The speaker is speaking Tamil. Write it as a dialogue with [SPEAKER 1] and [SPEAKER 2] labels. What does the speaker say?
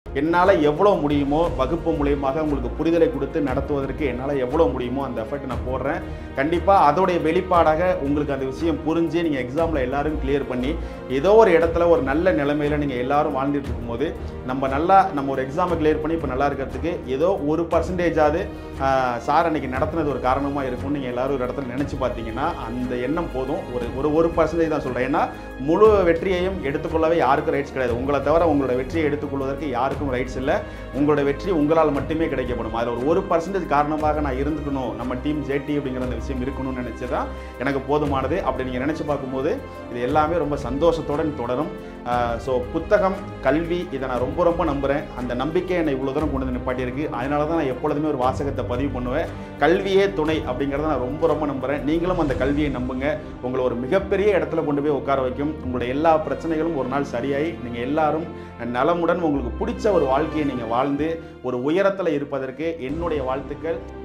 [SPEAKER 1] என்னால் எவ்வளோ முடியுமோ வகுப்பு மூலியமாக உங்களுக்கு புரிதலை கொடுத்து நடத்துவதற்கு என்னால் எவ்வளோ முடியுமோ அந்த எஃபர்ட் நான் போடுறேன் கண்டிப்பாக அதோடைய வெளிப்பாடாக உங்களுக்கு அந்த விஷயம் புரிஞ்சு நீங்கள் எக்ஸாமில் எல்லாரும் கிளியர் பண்ணி ஏதோ ஒரு இடத்துல ஒரு நல்ல நிலைமையில் நீங்கள் எல்லாரும் வாழ்ந்துட்டு இருக்கும்போது நம்ம நல்லா நம்ம ஒரு எக்ஸாமை கிளியர் பண்ணி இப்போ நல்லா இருக்கிறதுக்கு ஏதோ ஒரு பர்சன்டேஜாவது சார் அன்னைக்கு நடத்துனது ஒரு காரணமாக இருக்கும்னு நீங்கள் எல்லாரும் ஒரு இடத்துல நினச்சி பார்த்தீங்கன்னா அந்த எண்ணம் போதும் ஒரு ஒரு ஒரு பர்சன்டேஜ் தான் சொல்கிறேன் ஏன்னா முழு வெற்றியையும் எடுத்துக்கொள்ளவே யாருக்கும் ரைட்ஸ் கிடையாது உங்களை தவிர உங்களோட வெற்றியை எடுத்துக்கொள்வதற்கு யாருக்கும் ரைட்ஸ் இல்லை உங்களோட வெற்றி உங்களால் மட்டுமே கிடைக்கப்படும் அதில் ஒரு ஒரு பர்சன்டேஜ் காரணமாக நான் இருந்துக்கணும் நம்ம டீம் ஜேடி அப்படிங்கிற அந்த விஷயம் இருக்கணும்னு நினச்சி தான் எனக்கு போதுமானது அப்படி நீங்கள் நினச்சி பார்க்கும்போது இது எல்லாமே ரொம்ப சந்தோஷத்துடன் தொடரும் ஸோ புத்தகம் கல்வி இதை நான் ரொம்ப ரொம்ப நம்புகிறேன் அந்த நம்பிக்கை என்னை இவ்வளோ தூரம் கொண்டு வந்து நிப்பாட்டியிருக்கு அதனால தான் நான் எப்பொழுதுமே ஒரு வாசகத்தை பதிவு பண்ணுவேன் கல்வியே துணை அப்படிங்கிறத நான் ரொம்ப ரொம்ப நம்புகிறேன் நீங்களும் அந்த கல்வியை நம்புங்க உங்களை ஒரு மிகப்பெரிய இடத்துல கொண்டு போய் உட்கார வைக்கும் உங்களுடைய எல்லா பிரச்சனைகளும் ஒரு நாள் சரியாகி நீங்கள் எல்லாரும் நலமுடன் உங்களுக்கு பிடிச்ச ஒரு வாழ்க்கையை நீங்கள் வாழ்ந்து ஒரு உயரத்தில் இருப்பதற்கு என்னுடைய வாழ்த்துக்கள்